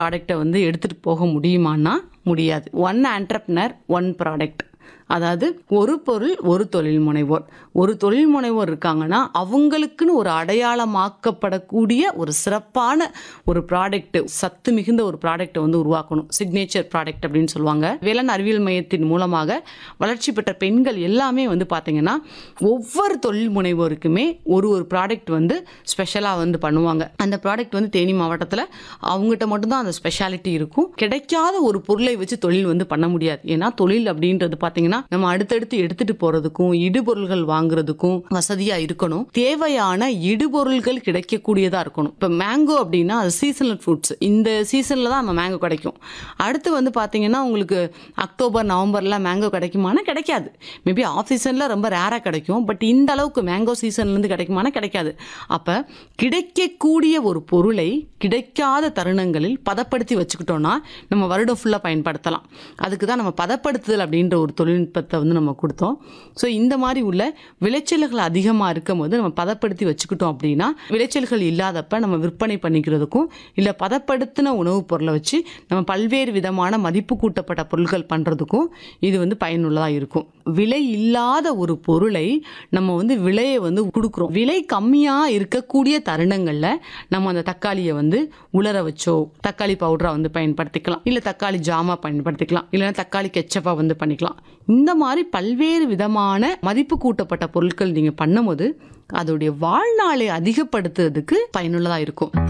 ப்ராடக்ட்டை வந்து எடுத்துகிட்டு போக முடியுமான்னா முடியாது ஒன் ஆண்டர்ப்னர் ஒன் ப்ராடக்ட் அதாவது ஒரு பொருள் ஒரு தொழில் முனைவோர் ஒரு தொழில் முனைவோர் இருக்காங்கன்னா அவங்களுக்குன்னு ஒரு அடையாளமாக்கப்படக்கூடிய ஒரு சிறப்பான ஒரு ப்ராடக்ட் சத்து மிகுந்த ஒரு ப்ராடக்ட்டை வந்து உருவாக்கணும் சிக்னேச்சர் ப்ராடக்ட் அப்படின்னு சொல்லுவாங்க வேளாண் அறிவியல் மையத்தின் மூலமாக வளர்ச்சி பெற்ற பெண்கள் எல்லாமே வந்து பார்த்தீங்கன்னா ஒவ்வொரு தொழில் முனைவோருக்குமே ஒரு ஒரு ப்ராடக்ட் வந்து ஸ்பெஷலாக வந்து பண்ணுவாங்க அந்த ப்ராடக்ட் வந்து தேனி மாவட்டத்தில் அவங்ககிட்ட மட்டும்தான் அந்த ஸ்பெஷாலிட்டி இருக்கும் கிடைக்காத ஒரு பொருளை வச்சு தொழில் வந்து பண்ண முடியாது ஏன்னா தொழில் அப்படின்றது பார்த்தீங்கன்னா நம்ம அடுத்தடுத்து எடுத்துட்டு போறதுக்கும் இடுபொருள்கள் வாங்குறதுக்கும் வசதியா இருக்கணும் தேவையான இடுபொருள்கள் கிடைக்கக்கூடியதா இருக்கணும் இப்போ மேங்கோ அப்படின்னா அது சீசனல் ஃப்ரூட்ஸ் இந்த சீசன்ல தான் நம்ம மேங்கோ கிடைக்கும் அடுத்து வந்து பார்த்தீங்கன்னா உங்களுக்கு அக்டோபர் நவம்பர்ல மேங்கோ கிடைக்குமானா கிடைக்காது மேபி ஆஃப் சீசன்ல ரொம்ப ரேராக கிடைக்கும் பட் இந்த அளவுக்கு மேங்கோ சீசன்லேருந்து கிடைக்குமானா கிடைக்காது அப்போ கிடைக்கக்கூடிய ஒரு பொருளை கிடைக்காத தருணங்களில் பதப்படுத்தி வச்சுக்கிட்டோம்னா நம்ம வருடம் ஃபுல்லாக பயன்படுத்தலாம் அதுக்கு தான் நம்ம பதப்படுத்துதல் அப்படின்ற ஒரு தொழில்நுட்பத்தை வந்து நம்ம கொடுத்தோம் ஸோ இந்த மாதிரி உள்ள விளைச்சல்கள் அதிகமாக இருக்கும் போது நம்ம பதப்படுத்தி வச்சுக்கிட்டோம் அப்படின்னா விளைச்சல்கள் இல்லாதப்ப நம்ம விற்பனை பண்ணிக்கிறதுக்கும் இல்லை பதப்படுத்தின உணவுப் பொருளை வச்சு நம்ம பல்வேறு விதமான மதிப்பு கூட்டப்பட்ட பொருட்கள் பண்ணுறதுக்கும் இது வந்து பயனுள்ளதாக இருக்கும் விலை இல்லாத ஒரு பொருளை நம்ம வந்து விலையை வந்து கொடுக்குறோம் விலை கம்மியாக இருக்கக்கூடிய தருணங்களில் நம்ம அந்த தக்காளியை வந்து உலர வச்சோ தக்காளி பவுடரா வந்து பயன்படுத்திக்கலாம் இல்லை தக்காளி ஜாமா பயன்படுத்திக்கலாம் இல்லைன்னா தக்காளி கெச்சப்பா வந்து பண்ணிக்கலாம் இந்த மாதிரி பல்வேறு விதமான மதிப்பு கூட்டப்பட்ட பொருட்கள் நீங்கள் பண்ணும்போது அதோடைய வாழ்நாளை அதிகப்படுத்துறதுக்கு பயனுள்ளதாக இருக்கும்